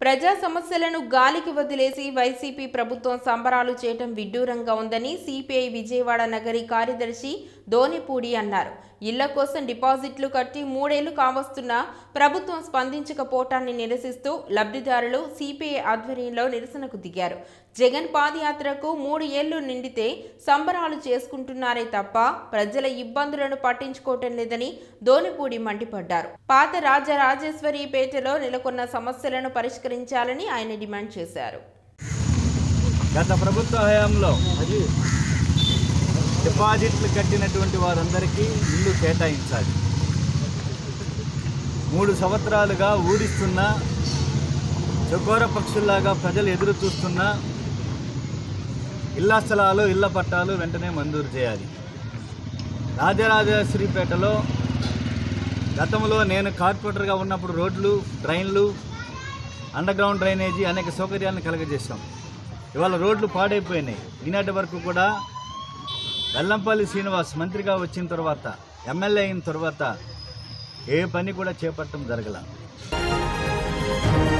ప్రజా సమస్యలను గాలికి వదిలేసి వైసీపీ ప్రభుత్వం సంబరాలు చేయటం విడ్డూరంగా ఉందని సిపిఐ విజయవాడ నగరి కార్యదర్శి దోనిపూడి అన్నారు ఇళ్ల కోసం డిపాజిట్లు కట్టి మూడేళ్లు కావస్తున్నా ప్రభుత్వం స్పందించకపోవటాన్ని నిరసిస్తూ లబ్ధిదారులు సిపిఐ ఆధ్వర్యంలో నిరసనకు దిగారు జగన్ పాదయాత్రకు మూడు ఏళ్లు నిండితే సంబరాలు చేసుకుంటున్నారే తప్ప ప్రజల ఇబ్బందులను పట్టించుకోవటం లేదని దోనిపూడి మండిపడ్డారు పాత రాజరాజేశ్వరి పేటలో నెలకొన్న సమస్యలను పరిష్కరించాలని ఆయన డిమాండ్ చేశారు గత ప్రభుత్వ హయాంలో డిపాజిట్లు కట్టినటువంటి వారందరికీ ఇల్లు కేటాయించాలి మూడు సంవత్సరాలుగా ఊడిస్తున్న చకోర పక్షుల్లాగా ప్రజలు ఎదురు చూస్తున్న ఇళ్ల స్థలాలు ఇళ్ల పట్టాలు వెంటనే మంజూరు చేయాలి రాజరాజేశ్వరిపేటలో గతంలో నేను కార్పొరేటర్గా ఉన్నప్పుడు రోడ్లు డ్రైన్లు అండర్గ్రౌండ్ డ్రైనేజీ అనేక సౌకర్యాలను కలగజేశాం ఇవాళ రోడ్లు పాడైపోయినాయి ఈనాటి వరకు కూడా వెల్లంపల్లి శ్రీనివాస్ మంత్రిగా వచ్చిన తర్వాత ఎమ్మెల్యే అయిన తర్వాత ఏ పని కూడా చేపట్టడం జరగల